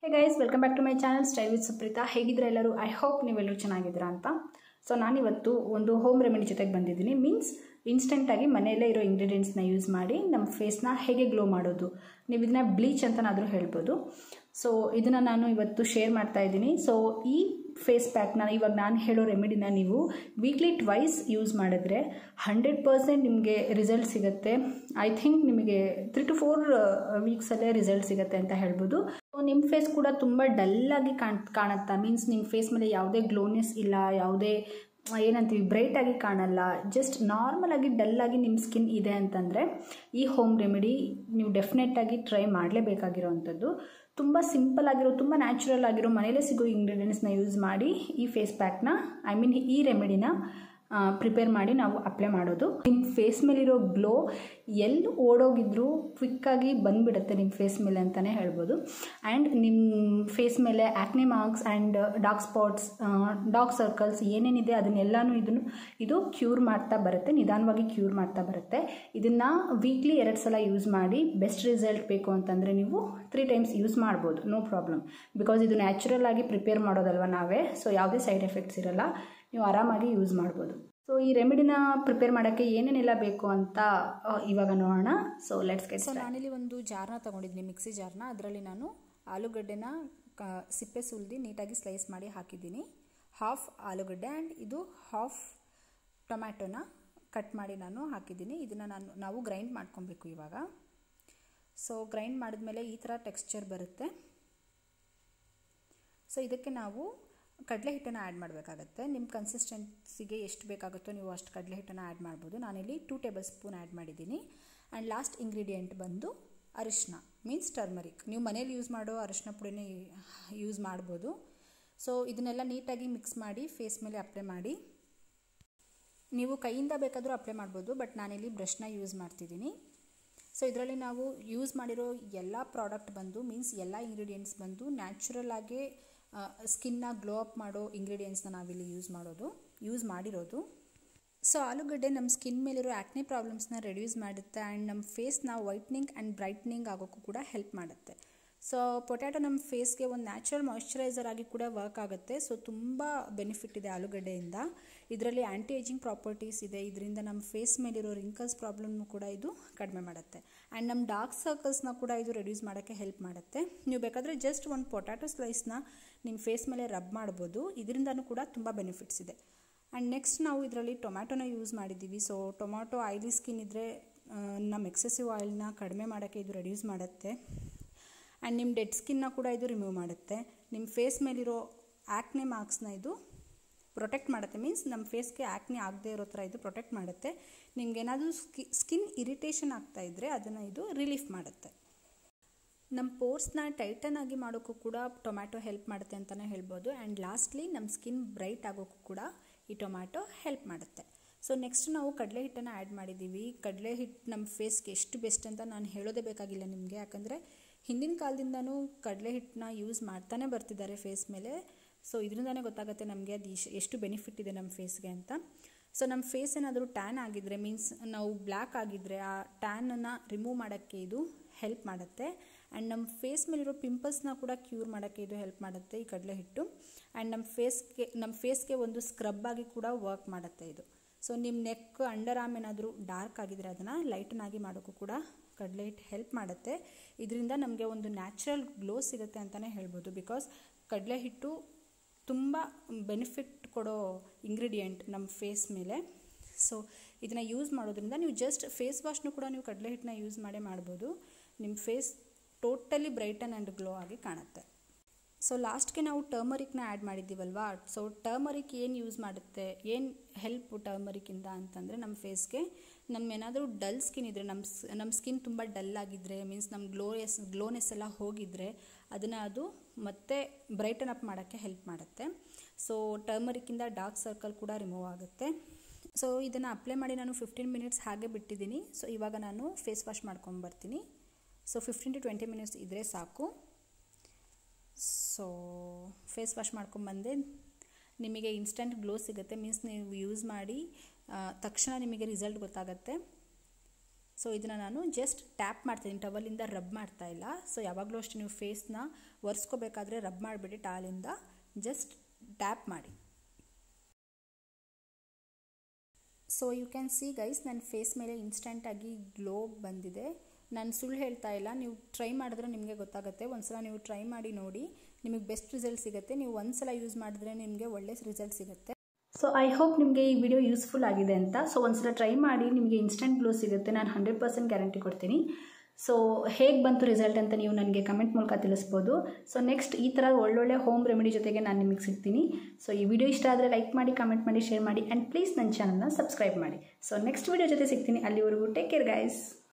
hey guys welcome back to my channel style with Supreetha ಹೇಗಿದ್ರೆ ಎಲ್ಲರೂ I hope ನೀವೆಲ್ಲರೂ ಚೆನ್ನಾಗಿದ್ದೀರಾ ಅಂತ ಸೊ ನಾನಿವತ್ತು ಒಂದು ಹೋಮ್ ರೆಮಿಡಿ ಜೊತೆಗೆ ಬಂದಿದ್ದೀನಿ ಮೀನ್ಸ್ ಇನ್ಸ್ಟೆಂಟಾಗಿ ಮನೆಯಲ್ಲೇ ಇರೋ ಇಂಗ್ರೀಡಿಯೆಂಟ್ಸ್ನ ಯೂಸ್ ಮಾಡಿ ನಮ್ಮ ಫೇಸ್ನ ಹೇಗೆ ಗ್ಲೋ ಮಾಡೋದು ನೀವು ಇದನ್ನ ಬ್ಲೀಚ್ ಅಂತನಾದರೂ ಹೇಳ್ಬೋದು ಸೊ ಇದನ್ನು ನಾನು ಇವತ್ತು ಶೇರ್ ಮಾಡ್ತಾ ಇದ್ದೀನಿ ಸೊ ಈ ಫೇಸ್ ಪ್ಯಾಕ್ನ ಇವಾಗ ನಾನು ಹೇಳೋ ರೆಮಿಡಿನ ನೀವು ವೀಕ್ಲಿ ಟ್ವೈಸ್ ಯೂಸ್ ಮಾಡಿದ್ರೆ ಹಂಡ್ರೆಡ್ ಪರ್ಸೆಂಟ್ ನಿಮಗೆ ರಿಸಲ್ಟ್ ಸಿಗುತ್ತೆ ಐ ಥಿಂಕ್ ನಿಮಗೆ ತ್ರೀ ಟು ಫೋರ್ ವೀಕ್ಸಲ್ಲೇ ರಿಸಲ್ಟ್ ಸಿಗುತ್ತೆ ಅಂತ ಹೇಳ್ಬೋದು ಸೊ ನಿಮ್ಮ ಫೇಸ್ ಕೂಡ ತುಂಬ ಡಲ್ಲಾಗಿ ಕಾಣ್ ಕಾಣುತ್ತಾ ಮೀನ್ಸ್ ನಿಮ್ಮ ಫೇಸ್ ಮೇಲೆ ಯಾವುದೇ ಗ್ಲೋನೆಸ್ ಇಲ್ಲ ಯಾವುದೇ ಏನಂತೀವಿ ಬ್ರೈಟಾಗಿ ಕಾಣಲ್ಲ ಜಸ್ಟ್ ನಾರ್ಮಲಾಗಿ ಡಲ್ಲಾಗಿ ನಿಮ್ಮ ಸ್ಕಿನ್ ಇದೆ ಅಂತಂದರೆ ಈ ಹೋಮ್ ರೆಮಿಡಿ ನೀವು ಡೆಫಿನೆಟಾಗಿ ಟ್ರೈ ಮಾಡಲೇಬೇಕಾಗಿರೋವಂಥದ್ದು ತುಂಬ ಸಿಂಪಲ್ ಆಗಿರೋ ತುಂಬ ನ್ಯಾಚುರಲ್ ಆಗಿರೋ ಮನೇಲೇ ಸಿಗೋ ಇಂಗ್ರೀಡಿಯೆಂಟ್ಸ್ನ ಯೂಸ್ ಮಾಡಿ ಈ ಫೇಸ್ ಪ್ಯಾಕ್ನ ಐ ಮೀನ್ ಈ ರೆಮಿಡಿನ ಪ್ರಿಪೇರ್ ಮಾಡಿ ನಾವು ಅಪ್ಲೈ ಮಾಡೋದು ನಿಮ್ಮ ಫೇಸ್ ಮೇಲಿರೋ ಗ್ಲೋ ಎಲ್ಲಿ ಓಡೋಗಿದ್ರು ಕ್ವಿಕ್ಕಾಗಿ ಬಂದುಬಿಡುತ್ತೆ ನಿಮ್ಮ ಫೇಸ್ ಮೇಲೆ ಅಂತಲೇ ಹೇಳ್ಬೋದು ಆ್ಯಂಡ್ ನಿಮ್ಮ ಫೇಸ್ ಮೇಲೆ acne marks and dark spots dark circles ಏನೇನಿದೆ ಅದನ್ನೆಲ್ಲನೂ ಇದನ್ನು ಇದು ಕ್ಯೂರ್ ಮಾಡ್ತಾ ಬರುತ್ತೆ ನಿಧಾನವಾಗಿ ಕ್ಯೂರ್ ಮಾಡ್ತಾ ಬರುತ್ತೆ ಇದನ್ನು ವೀಕ್ಲಿ ಎರಡು ಸಲ ಯೂಸ್ ಮಾಡಿ ಬೆಸ್ಟ್ ರಿಸಲ್ಟ್ ಬೇಕು ಅಂತಂದರೆ ನೀವು ತ್ರೀ ಟೈಮ್ಸ್ ಯೂಸ್ ಮಾಡ್ಬೋದು ನೋ ಪ್ರಾಬ್ಲಮ್ ಬಿಕಾಸ್ ಇದು ನ್ಯಾಚುರಲ್ ಆಗಿ ಪ್ರಿಪೇರ್ ಮಾಡೋದಲ್ವ ನಾವೇ ಸೊ ಯಾವುದೇ ಸೈಡ್ ಎಫೆಕ್ಟ್ಸ್ ಇರಲ್ಲ ನೀವು ಆರಾಮಾಗಿ ಯೂಸ್ ಮಾಡ್ಬೋದು ಸೊ ಈ ರೆಮಿಡಿನ ಪ್ರಿಪೇರ್ ಮಾಡೋಕ್ಕೆ ಏನೇನೆಲ್ಲ ಬೇಕು ಅಂತ ಇವಾಗ ನೋಡೋಣ ಸೊ ಲೆಟ್ಸ್ ಗೆಟ್ ಸೊ ನಾನಿಲ್ಲಿ ಒಂದು ಜಾರ್ನ ತೊಗೊಂಡಿದ್ದೀನಿ ಮಿಕ್ಸಿ ಜಾರ್ನ ಅದರಲ್ಲಿ ನಾನು ಆಲೂಗಡ್ಡೆನ ಕ ಸಿಪ್ಪೆ ಸುಲಿದು ನೀಟಾಗಿ ಸ್ಲೈಸ್ ಮಾಡಿ ಹಾಕಿದ್ದೀನಿ ಹಾಫ್ ಆಲೂಗಡ್ಡೆ ಆ್ಯಂಡ್ ಇದು ಹಾಫ್ ಟೊಮ್ಯಾಟೊನ ಕಟ್ ಮಾಡಿ ನಾನು ಹಾಕಿದ್ದೀನಿ ಇದನ್ನು ನಾನು ನಾವು ಗ್ರೈಂಡ್ ಮಾಡ್ಕೊಬೇಕು ಇವಾಗ ಸೊ ಗ್ರೈಂಡ್ ಮಾಡಿದ್ಮೇಲೆ ಈ ಥರ ಟೆಕ್ಸ್ಚರ್ ಬರುತ್ತೆ ಸೊ ಇದಕ್ಕೆ ನಾವು ಕಡಲೆ ಹಿಟ್ಟನ್ನು ಆ್ಯಡ್ ಮಾಡಬೇಕಾಗತ್ತೆ ನಿಮ್ಮ ಕನ್ಸಿಸ್ಟೆನ್ಸಿಗೆ ಎಷ್ಟು ಬೇಕಾಗುತ್ತೋ ನೀವು ಅಷ್ಟು ಕಡಲೆ ಹಿಟ್ಟನ್ನು ಆ್ಯಡ್ ಮಾಡ್ಬೋದು ನಾನಿಲ್ಲಿ ಟೂ ಟೇಬಲ್ ಸ್ಪೂನ್ ಆ್ಯಡ್ ಮಾಡಿದ್ದೀನಿ ಆ್ಯಂಡ್ ಲಾಸ್ಟ್ ಇಂಗ್ರೀಡಿಯೆಂಟ್ ಬಂದು ಅರಿಶಿನ ಮೀನ್ಸ್ ಟರ್ಮರಿಕ್ ನೀವು ಮನೇಲಿ ಯೂಸ್ ಮಾಡೋ ಅರಿಶಿನ ಪುಡಿನೇ ಯೂಸ್ ಮಾಡ್ಬೋದು ಸೊ ಇದನ್ನೆಲ್ಲ ನೀಟಾಗಿ ಮಿಕ್ಸ್ ಮಾಡಿ ಫೇಸ್ ಮೇಲೆ ಅಪ್ಲೈ ಮಾಡಿ ನೀವು ಕೈಯಿಂದ ಬೇಕಾದರೂ ಅಪ್ಲೈ ಮಾಡ್ಬೋದು ಬಟ್ ನಾನಿಲ್ಲಿ ಬ್ರಷ್ನ ಯೂಸ್ ಮಾಡ್ತಿದ್ದೀನಿ ಸೊ ಇದರಲ್ಲಿ ನಾವು ಯೂಸ್ ಮಾಡಿರೋ ಎಲ್ಲ ಪ್ರಾಡಕ್ಟ್ ಬಂದು ಮೀನ್ಸ್ ಎಲ್ಲ ಇಂಗ್ರೀಡಿಯೆಂಟ್ಸ್ ಬಂದು ನ್ಯಾಚುರಲ್ ಆಗಿ ಸ್ಕಿನ್ನ ಗ್ಲೋ ಅಪ್ ಮಾಡೋ ಇಂಗ್ರೀಡಿಯೆಂಟ್ಸ್ನ ನಾವಿಲ್ಲಿ ಯೂಸ್ ಮಾಡೋದು ಯೂಸ್ ಮಾಡಿರೋದು ಸೊ ಆಲೂಗಡ್ಡೆ ನಮ್ಮ ಸ್ಕಿನ್ ಮೇಲಿರೋ ಆ್ಯಕ್ನೆ ಪ್ರಾಬ್ಲಮ್ಸ್ನ ರೆಡ್ಯೂಸ್ ಮಾಡುತ್ತೆ ಆ್ಯಂಡ್ ನಮ್ಮ ಫೇಸ್ನ ವೈಟ್ನಿಂಗ್ ಆ್ಯಂಡ್ ಬ್ರೈಟ್ನಿಂಗ್ ಆಗೋಕ್ಕೂ ಕೂಡ ಹೆಲ್ಪ್ ಮಾಡುತ್ತೆ ಸೊ ಪೊಟ್ಯಾಟೊ ನಮ್ಮ ಫೇಸ್ಗೆ ಒಂದು ನ್ಯಾಚುರಲ್ ಮಾಯ್ಶ್ಚರೈಸರ್ ಆಗಿ ಕೂಡ ವರ್ಕ್ ಆಗುತ್ತೆ ಸೊ ತುಂಬ ಬೆನಿಫಿಟ್ ಇದೆ ಆಲೂಗಡ್ಡೆಯಿಂದ ಇದರಲ್ಲಿ ಆ್ಯಂಟಿ ಏಜಿಂಗ್ ಪ್ರಾಪರ್ಟೀಸ್ ಇದೆ ಇದರಿಂದ ನಮ್ಮ ಫೇಸ್ ಮೇಲಿರೋ ರಿಂಕಲ್ಸ್ ಪ್ರಾಬ್ಲಮ್ನು ಕೂಡ ಇದು ಕಡಿಮೆ ಮಾಡುತ್ತೆ ಆ್ಯಂಡ್ ನಮ್ಮ ಡಾರ್ಕ್ ಸರ್ಕಲ್ಸ್ನ ಕೂಡ ಇದು ರೆಡ್ಯೂಸ್ ಮಾಡೋಕ್ಕೆ ಹೆಲ್ಪ್ ಮಾಡುತ್ತೆ ನೀವು ಬೇಕಾದರೆ ಜಸ್ಟ್ ಒಂದು ಪೊಟ್ಯಾಟೊ ಸ್ಲೈಸ್ನ ನಿಮ್ಮ ಫೇಸ್ ಮೇಲೆ ರಬ್ ಮಾಡ್ಬೋದು ಇದರಿಂದನೂ ಕೂಡ ತುಂಬ ಬೆನಿಫಿಟ್ಸ್ ಇದೆ ಆ್ಯಂಡ್ ನೆಕ್ಸ್ಟ್ ನಾವು ಇದರಲ್ಲಿ ಟೊಮ್ಯಾಟೊನ ಯೂಸ್ ಮಾಡಿದ್ದೀವಿ ಸೊ ಟೊಮ್ಯಾಟೊ ಆಯಿಲಿ ಸ್ಕಿನ್ ಇದ್ದರೆ ನಮ್ಮ ಎಕ್ಸೆಸಿವ್ ಆಯಿಲ್ನ ಕಡಿಮೆ ಮಾಡೋಕ್ಕೆ ಇದು ರೆಡ್ಯೂಸ್ ಮಾಡುತ್ತೆ ಆ್ಯಂಡ್ ನಿಮ್ಮ ಡೆಡ್ ಸ್ಕಿನ್ನ ಕೂಡ ಇದು ರಿಮೂವ್ ಮಾಡುತ್ತೆ ನಿಮ್ಮ ಫೇಸ್ ಮೇಲಿರೋ ಆ್ಯಕ್ನೆ ಮಾರ್ಕ್ಸ್ನ ಇದು ಪ್ರೊಟೆಕ್ಟ್ ಮಾಡುತ್ತೆ ಮೀನ್ಸ್ ನಮ್ಮ ಫೇಸ್ಗೆ ಆ್ಯಕ್ನೆ ಆಗದೆ ಇರೋ ಥರ ಇದು ಪ್ರೊಟೆಕ್ಟ್ ಮಾಡುತ್ತೆ ನಿಮ್ಗೇನಾದರೂ ಸ್ಕಿ ಸ್ಕಿನ್ ಇರಿಟೇಷನ್ ಆಗ್ತಾ ಇದ್ದರೆ ಅದನ್ನು ಇದು ರಿಲೀಫ್ ಮಾಡುತ್ತೆ ನಮ್ಮ ಪೋರ್ಸ್ನ ಟೈಟನ್ ಆಗಿ ಮಾಡೋಕ್ಕೂ ಕೂಡ ಟೊಮ್ಯಾಟೊ ಹೆಲ್ಪ್ ಮಾಡುತ್ತೆ ಅಂತಲೇ ಹೇಳ್ಬೋದು ಆ್ಯಂಡ್ ಲಾಸ್ಟ್ಲಿ ನಮ್ಮ ಸ್ಕಿನ್ ಬ್ರೈಟ್ ಆಗೋಕ್ಕೂ ಕೂಡ ಈ ಟೊಮ್ಯಾಟೊ ಹೆಲ್ಪ್ ಮಾಡುತ್ತೆ ಸೊ ನೆಕ್ಸ್ಟ್ ನಾವು ಕಡಲೆ ಹಿಟ್ಟನ್ನು ಆ್ಯಡ್ ಮಾಡಿದ್ದೀವಿ ಕಡಲೆ ಹಿಟ್ಟು ನಮ್ಮ ಫೇಸ್ಗೆ ಎಷ್ಟು ಬೆಸ್ಟ್ ಅಂತ ನಾನು ಹೇಳೋದೇ ಬೇಕಾಗಿಲ್ಲ ನಿಮಗೆ ಯಾಕಂದರೆ ಹಿಂದಿನ ಕಾಲದಿಂದನೂ ಕಡಲೆ ಹಿಟ್ಟನ್ನ ಯೂಸ್ ಮಾಡ್ತಾನೆ ಬರ್ತಿದ್ದಾರೆ ಫೇಸ್ ಮೇಲೆ ಸೊ ಇದರಿಂದನೇ ಗೊತ್ತಾಗುತ್ತೆ ನಮಗೆ ಅದು ಎಷ್ಟು ಬೆನಿಫಿಟ್ ಇದೆ ನಮ್ಮ ಫೇಸ್ಗೆ ಅಂತ ಸೊ ನಮ್ಮ ಫೇಸ್ ಏನಾದರೂ ಟ್ಯಾನ್ ಆಗಿದ್ದರೆ ಮೀನ್ಸ್ ನಾವು ಬ್ಲ್ಯಾಕ್ ಆಗಿದ್ದರೆ ಆ ಟ್ಯಾನನ್ನು ರಿಮೂವ್ ಮಾಡೋಕ್ಕೆ ಇದು ಹೆಲ್ಪ್ ಮಾಡುತ್ತೆ ಆ್ಯಂಡ್ ನಮ್ಮ ಫೇಸ್ ಮೇಲಿರೋ ಪಿಂಪಲ್ಸ್ನ ಕೂಡ ಕ್ಯೂರ್ ಮಾಡೋಕ್ಕೆ ಇದು ಹೆಲ್ಪ್ ಮಾಡುತ್ತೆ ಈ ಕಡಲೆ ಹಿಟ್ಟು ಆ್ಯಂಡ್ ನಮ್ಮ ಫೇಸ್ಗೆ ನಮ್ಮ ಫೇಸ್ಗೆ ಒಂದು ಸ್ಕ್ರಬ್ ಆಗಿ ಕೂಡ ವರ್ಕ್ ಮಾಡುತ್ತೆ ಇದು ಸೊ ನಿಮ್ಮ ನೆಕ್ ಅಂಡರ್ ಆರ್ಮ್ ಏನಾದರೂ ಡಾರ್ಕ್ ಆಗಿದ್ರೆ ಅದನ್ನು ಲೈಟನ್ನಾಗಿ ಮಾಡೋಕ್ಕೂ ಕೂಡ ಕಡಲೆ ಹಿಟ್ಟು ಹೆಲ್ಪ್ ಮಾಡುತ್ತೆ ಇದರಿಂದ ನಮಗೆ ಒಂದು ನ್ಯಾಚುರಲ್ ಗ್ಲೋ ಸಿಗುತ್ತೆ ಅಂತಲೇ ಹೇಳ್ಬೋದು ಬಿಕಾಸ್ ಕಡಲೆ ಹಿಟ್ಟು ತುಂಬ ಬೆನಿಫಿಟ್ ಕೊಡೋ ಇಂಗ್ರೀಡಿಯೆಂಟ್ ನಮ್ಮ ಫೇಸ್ ಮೇಲೆ ಸೊ ಇದನ್ನು ಯೂಸ್ ಮಾಡೋದ್ರಿಂದ ನೀವು ಜಸ್ಟ್ ಫೇಸ್ ವಾಶ್ನು ಕೂಡ ನೀವು ಕಡಲೆ ಹಿಟ್ಟನ್ನ ಯೂಸ್ ಮಾಡೇ ಮಾಡ್ಬೋದು ನಿಮ್ಮ face totally brighten and glow ಆಗಿ ಕಾಣುತ್ತೆ ಸೊ ಲಾಸ್ಟ್ಗೆ ನಾವು ಟರ್ಮರಿಕ್ನ ಆ್ಯಡ್ ಮಾಡಿದ್ದೀವಲ್ವಾ ಸೊ ಟರ್ಮರಿಕ್ ಏನು ಯೂಸ್ ಮಾಡುತ್ತೆ ಏನು ಹೆಲ್ಪ್ ಟರ್ಮರಿಕಿಂದ ಅಂತಂದರೆ ನಮ್ಮ ಫೇಸ್ಗೆ ನಮ್ಮ ಏನಾದರೂ ಡಲ್ ಸ್ಕಿನ್ ಇದ್ದರೆ ನಮ್ಮ ನಮ್ಮ ಸ್ಕಿನ್ ತುಂಬ ಡಲ್ ಆಗಿದ್ದರೆ ಮೀನ್ಸ್ ನಮ್ಮ ಗ್ಲೋಯಸ್ ಗ್ಲೋನೆಸ್ ಎಲ್ಲ ಹೋಗಿದ್ದರೆ ಅದನ್ನು ಅದು ಮತ್ತೆ ಬ್ರೈಟನ್ ಅಪ್ ಮಾಡೋಕ್ಕೆ ಹೆಲ್ಪ್ ಮಾಡುತ್ತೆ ಸೊ ಟರ್ಮರಿಕ್ಕಿಂದ ಡಾರ್ಕ್ ಸರ್ಕಲ್ ಕೂಡ ರಿಮೂವ್ ಆಗುತ್ತೆ ಸೊ ಇದನ್ನು ಅಪ್ಲೈ ಮಾಡಿ ನಾನು ಫಿಫ್ಟೀನ್ ಮಿನಿಟ್ಸ್ ಹಾಗೆ ಬಿಟ್ಟಿದ್ದೀನಿ ಸೊ ಇವಾಗ ನಾನು ಫೇಸ್ ವಾಶ್ ಮಾಡ್ಕೊಂಬರ್ತೀನಿ so fifteen to twenty minutes ಇದ್ದರೆ ಸಾಕು ಸೊ ಫೇಸ್ ವಾಶ್ ಮಾಡ್ಕೊಂಬಂದೆ ನಿಮಗೆ ಇನ್ಸ್ಟಂಟ್ ಗ್ಲೋ ಸಿಗುತ್ತೆ ಮೀನ್ಸ್ ನೀವು ಯೂಸ್ ಮಾಡಿ ತಕ್ಷಣ ನಿಮಗೆ ರಿಸಲ್ಟ್ ಗೊತ್ತಾಗುತ್ತೆ ಸೊ ಇದನ್ನು ನಾನು ಜಸ್ಟ್ ಟ್ಯಾಪ್ ಮಾಡ್ತೀನಿ ಟವಲಿಂದ ರಬ್ ಮಾಡ್ತಾ ಇಲ್ಲ ಸೊ ಯಾವಾಗಲೂ ಅಷ್ಟೇ ನೀವು ಫೇಸ್ನ ಒರೆಸ್ಕೋಬೇಕಾದ್ರೆ ರಬ್ ಮಾಡಿಬಿಡಿ ಟಾಲಿಂದ ಜಸ್ಟ್ ಟ್ಯಾಪ್ ಮಾಡಿ so you can see guys ನನ್ನ ಫೇಸ್ ಮೇಲೆ ಇನ್ಸ್ಟೆಂಟಾಗಿ ಗ್ಲೋ ಬಂದಿದೆ ನಾನು ಸುಳ್ಳು ಹೇಳ್ತಾ ಇಲ್ಲ ನೀವು ಟ್ರೈ ಮಾಡಿದ್ರೆ ನಿಮಗೆ ಗೊತ್ತಾಗುತ್ತೆ ಒಂದ್ಸಲ ನೀವು ಟ್ರೈ ಮಾಡಿ ನೋಡಿ ನಿಮಗೆ ಬೆಸ್ಟ್ ರಿಸಲ್ಟ್ ಸಿಗುತ್ತೆ ನೀವು ಒಂದ್ಸಲ ಯೂಸ್ ಮಾಡಿದ್ರೆ ನಿಮಗೆ ಒಳ್ಳೆ ರಿಸಲ್ಟ್ ಸಿಗುತ್ತೆ ಸೊ ಐ ಹೋಪ್ ನಿಮಗೆ ಈ ವಿಡಿಯೋ ಯೂಸ್ಫುಲ್ ಆಗಿದೆ ಅಂತ ಸೊ ಒಂದ್ಸಲ ಟ್ರೈ ಮಾಡಿ ನಿಮಗೆ ಇನ್ಸ್ಟೆಂಟ್ ಗ್ಲೋ ಸಿಗುತ್ತೆ ನಾನು ಹಂಡ್ರೆಡ್ ಪರ್ಸೆಂಟ್ ಗ್ಯಾರಂಟಿ ಕೊಡ್ತೀನಿ ಸೊ ಹೇಗೆ ಬಂತು ರಿಸಲ್ಟ್ ಅಂತ ನೀವು ನನಗೆ ಕಮೆಂಟ್ ಮೂಲಕ ತಿಳಿಸ್ಬೋದು ಸೊ ನೆಕ್ಸ್ಟ್ ಈ ಥರ ಒಳ್ಳೊಳ್ಳೆ ಹೋಮ್ ರೆಮಿಡಿ ಜೊತೆಗೆ ನಾನು ನಿಮಗೆ ಸಿಗ್ತೀನಿ ಸೊ ಈ ವಿಡಿಯೋ ಇಷ್ಟ ಆದರೆ ಲೈಕ್ ಮಾಡಿ ಕಮೆಂಟ್ ಮಾಡಿ ಶೇರ್ ಮಾಡಿ ಆ್ಯಂಡ್ ಪ್ಲೀಸ್ ನನ್ನ ಚಾನಲ್ನ ಸಬ್ಸ್ಕ್ರೈಬ್ ಮಾಡಿ ಸೊ ನೆಕ್ಸ್ಟ್ ವಿಡಿಯೋ ಜೊತೆ ಸಿಗ್ತೀನಿ ಅಲ್ಲಿವರೆಗೂ ಟೇಕ್ ಕೇರ್ ಗೈಸ್